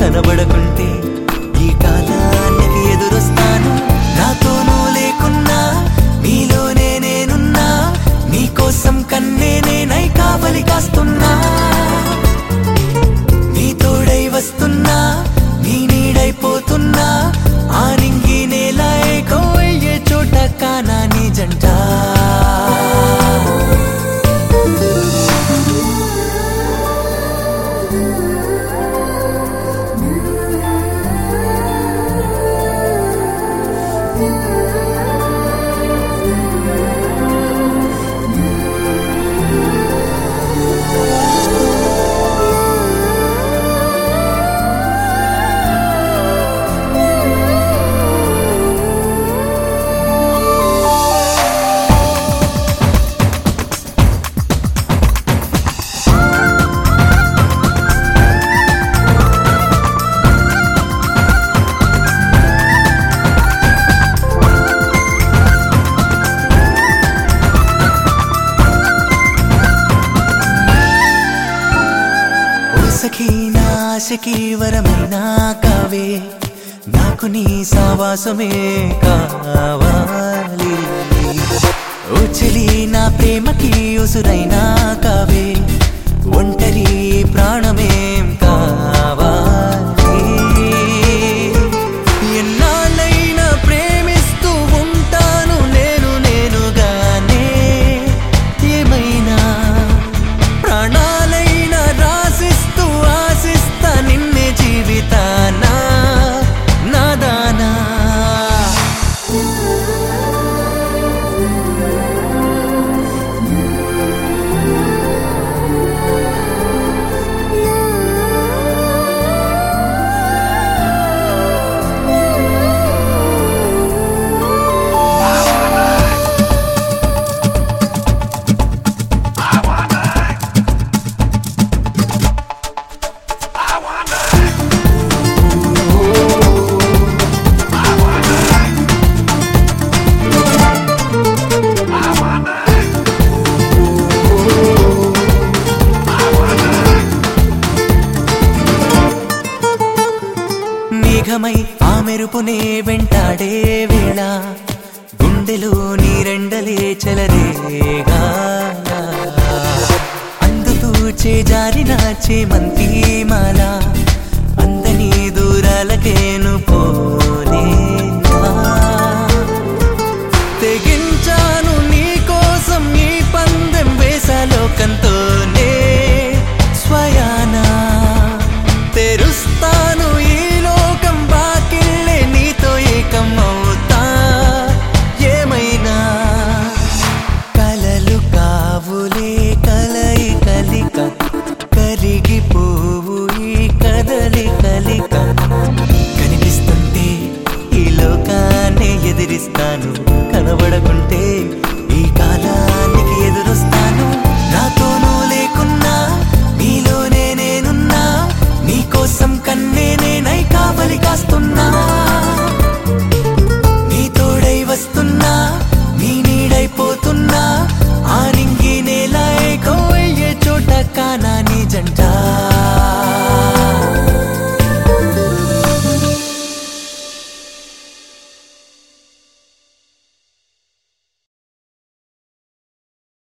కనబడకుంటే ఈ కాలానికి ఎదురొస్తాను నాతోనూ లేకున్నా నీలోనే నేనున్నా నీకోసం కన్నే నేనై కావలి కాస్తున్నా నీ తోడై వస్తున్నా నీ నీడైపోతున్నా ఆ నింగి నేల ఏకమయ్యే చోట కానా నీ జంట ఓ సఖీ నా ఆశకి వరమైనా కావే నాకు నీ సావాసమే కావాలి ఓ చెలి నా ప్రేమకి ఉసురైనా కావే ఒంటరి ప్రాణమేం కావాలి ఎన్నాళ్ళైనా ప్రేమిస్తూ ఉంటాను నేను నేనుగానే ఏమైనా ప్రాణాలైనా రాసిస్తూ ఆశిస్తా నిన్నే జీవితానా నాదానా మేఘమై ఆ మెరుపునే వెంటాడే వేళ గుండెలో నీరెండలే చెలరేగా అందుతూ చేజారిన చేమంతి మాల